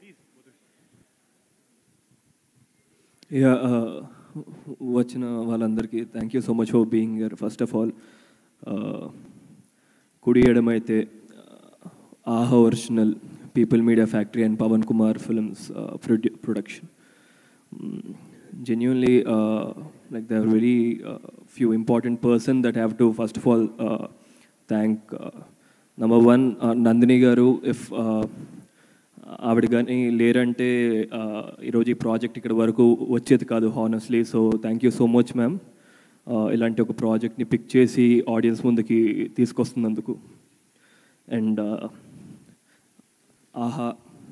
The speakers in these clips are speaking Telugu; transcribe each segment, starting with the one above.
యా వచ్చిన వాళ్ళందరికీ thank you so much for being here first of all కుడి ఎడమైతే Aha original People Media Factory and Pavan Kumar films production genuinely uh, like there are very uh, few important person that have to first of all uh, thank uh, number one uh, Nandini garu if ఆవిడ కానీ లేరంటే uh, ఈరోజు ఈ ప్రాజెక్ట్ ఇక్కడ వరకు వచ్చేది కాదు honestly so thank you so much ma'am ఇలాంటి ఒక ప్రాజెక్ట్ని పిక్ చేసి ఆడియన్స్ ముందుకి తీసుకొస్తున్నందుకు అండ్ ఆహా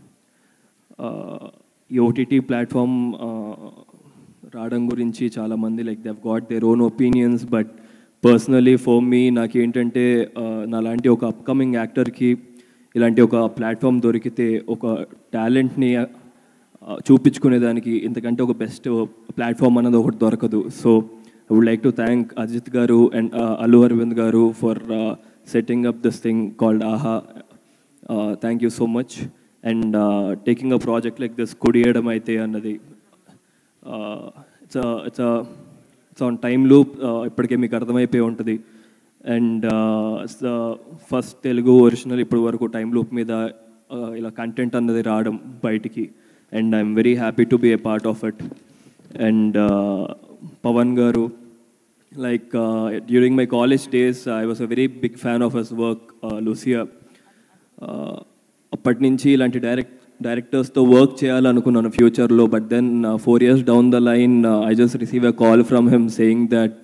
ఈ ఓటీటీ ప్లాట్ఫామ్ రావడం గురించి చాలామంది like they've got their own opinions but personally for me నాకేంటంటే నాలాంటి ఒక అప్కమింగ్ యాక్టర్కి ఇలాంటి ఒక ప్లాట్ఫామ్ దొరికితే ఒక టాలెంట్ని చూపించుకునేదానికి ఇంతకంటే ఒక బెస్ట్ ప్లాట్ఫామ్ అన్నది ఒకటి దొరకదు so I would like to thank Ajith garu and Allu Aravind garu for setting up this thing called Aha thank you so much and taking a project like this కొడియడం అయితే అన్నది it's it's it's on time loop ఇప్పటికే మీకు అర్థమైపోయి ఉంటుంది అండ్ ఫస్ట్ తెలుగు ఒరిజినల్ ఇప్పటి వరకు టైం లూప్ మీద uh, ఇలా కంటెంట్ అన్నది రావడం బయటికి and I'm very happy to be a part of it and Pavan garu like during my college days I was a very big fan of his work Lucia అప్పటి నుంచి ఇలాంటి డైరెక్ట్ డైరెక్టర్స్తో వర్క్ చేయాలనుకున్నాను ఫ్యూచర్లో but then four years down the line I just receive a call from him saying that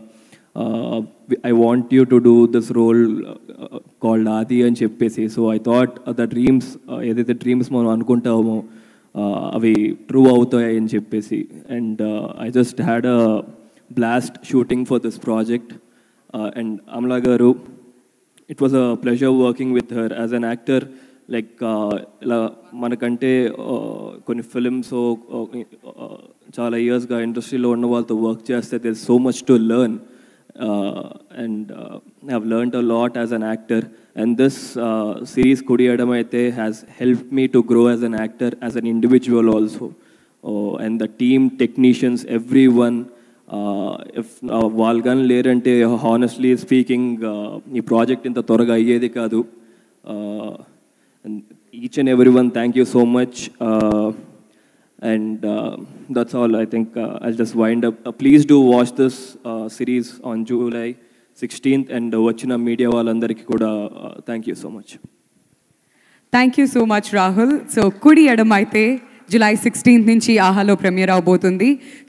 I want you to do this role called Aadi అని చెప్పేసి so I thought the dreams ఏదైతే డ్రీమ్స్ మనం అనుకుంటామో uh, అవి ట్రూ అవుతాయి అని చెప్పేసి and I just had a blast shooting for this project and Amala garu it was a pleasure working with her as an actor like ఇలా మనకంటే uh, కొన్ని ఫిలిమ్స్ చాలా ఇయర్స్గా ఇండస్ట్రీలో ఉన్న వాళ్ళతో వర్క్ చేస్తే there so much to learn and have learn a lot as an actor and this series కుడియడం అయితే has help me to grow as an actor as an individual also and the team technicians every one if వాళ్ళు కానీ లేరంటే హానెస్ట్లీ స్పీకింగ్ ఈ ప్రాజెక్ట్ ఇంత త్వరగా అయ్యేది కాదు each and every one thank you so much and that's all I think I just wind up please do watch this series on July sixteenth and వచ్చిన మీడియా వాళ్ళందరికీ కూడా thank you so much thank you so much Rahul so కుడి ఎడమ అయితే జులై సిక్స్టీన్త్ నుంచి ఆహాలో ప్రీమియర్ అవబోతుంది